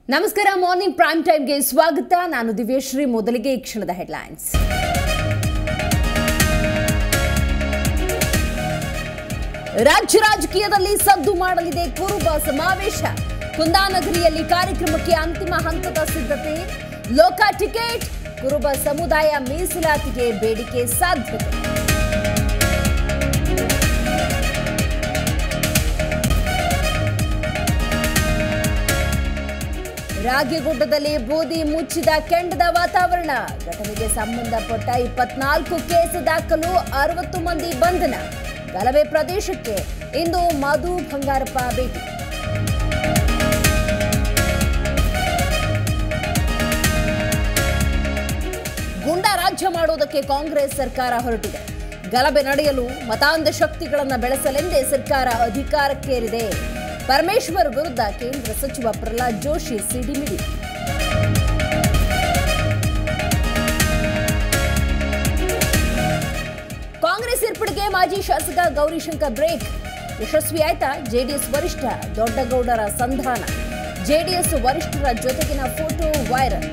ನಮಸ್ಕಾರ morning prime ಟೈಮ್ಗೆ ಸ್ವಾಗತ ನಾನು ದಿವ್ಯಶ್ರೀ ಮೊದಲಿಗೆ ಈ ಕ್ಷಣದ ಹೆಡ್ಲೈನ್ಸ್ ರಾಜ್ಯ ರಾಜಕೀಯದಲ್ಲಿ ಸದ್ದು ಮಾಡಲಿದೆ ಕುರುಬ ಸಮಾವೇಶ ಕುಂದಾನಗರಿಯಲ್ಲಿ ಕಾರ್ಯಕ್ರಮಕ್ಕೆ ಅಂತಿಮ ಹಂತದ ಸಿದ್ಧತೆ ಲೋಕ ಟಿಕೆಟ್ ಕುರುಬ ಸಮುದಾಯ ಮೀಸಲಾತಿಗೆ ಬೇಡಿಕೆ ಸಾಧ್ಯತೆ ರಾಗಿಗುಡ್ಡದಲ್ಲಿ ಬೂದಿ ಮುಚ್ಚಿದ ಕೆಂಡದ ವಾತಾವರಣ ಘಟನೆಗೆ ಸಂಬಂಧಪಟ್ಟ ಇಪ್ಪತ್ನಾಲ್ಕು ಕೇಸ್ ದಾಖಲು ಅರವತ್ತು ಮಂದಿ ಬಂಧನ ಗಲಭೆ ಪ್ರದೇಶಕ್ಕೆ ಇಂದು ಮಧು ಬಂಗಾರಪ್ಪ ಭೇಟಿ ಗುಂಡಾ ರಾಜ್ಯ ಮಾಡೋದಕ್ಕೆ ಕಾಂಗ್ರೆಸ್ ಸರ್ಕಾರ ಹೊರಟಿದೆ ಗಲಭೆ ನಡೆಯಲು ಮತಾಂಧ ಶಕ್ತಿಗಳನ್ನು ಬೆಳೆಸಲೆಂದೇ ಸರ್ಕಾರ ಅಧಿಕಾರಕ್ಕೇರಿದೆ ಪರಮೇಶ್ವರ್ ವಿರುದ್ಧ ಕೇಂದ್ರ ಸಚಿವ ಪ್ರಹ್ಲಾದ್ ಜೋಶಿ ಸಿಡಿಮಿಡಿ ಕಾಂಗ್ರೆಸ್ ಸೇರ್ಪಡೆಗೆ ಮಾಜಿ ಶಾಸಕ ಗೌರಿಶಂಕರ್ ಬ್ರೇಕ್ ಯಶಸ್ವಿ ಆಯ್ತಾ ಜೆಡಿಎಸ್ ವರಿಷ್ಠ ದೊಡ್ಡಗೌಡರ ಸಂಧಾನ ಜೆಡಿಎಸ್ ವರಿಷ್ಠರ ಜೊತೆಗಿನ ಫೋಟೋ ವೈರಲ್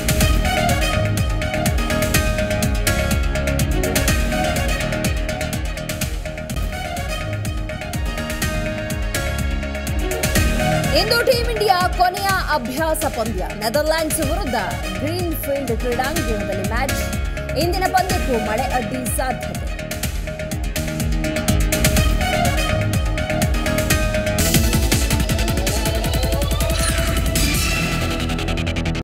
ಇಂದು ಟೀಂ ಇಂಡಿಯಾ ಕೊನೆಯ ಅಭ್ಯಾಸ ಪಂದ್ಯ ನೆದರ್ಲ್ಯಾಂಡ್ಸ್ ವಿರುದ್ಧ ಗ್ರೀನ್ ಫೀಲ್ಡ್ ಕ್ರೀಡಾಂಗಣದಲ್ಲಿ ಮ್ಯಾಚ್ ಇಂದಿನ ಪಂದ್ಯಕ್ಕೂ ಮಳೆ ಅಡ್ಡಿ ಸಾಧ್ಯತೆ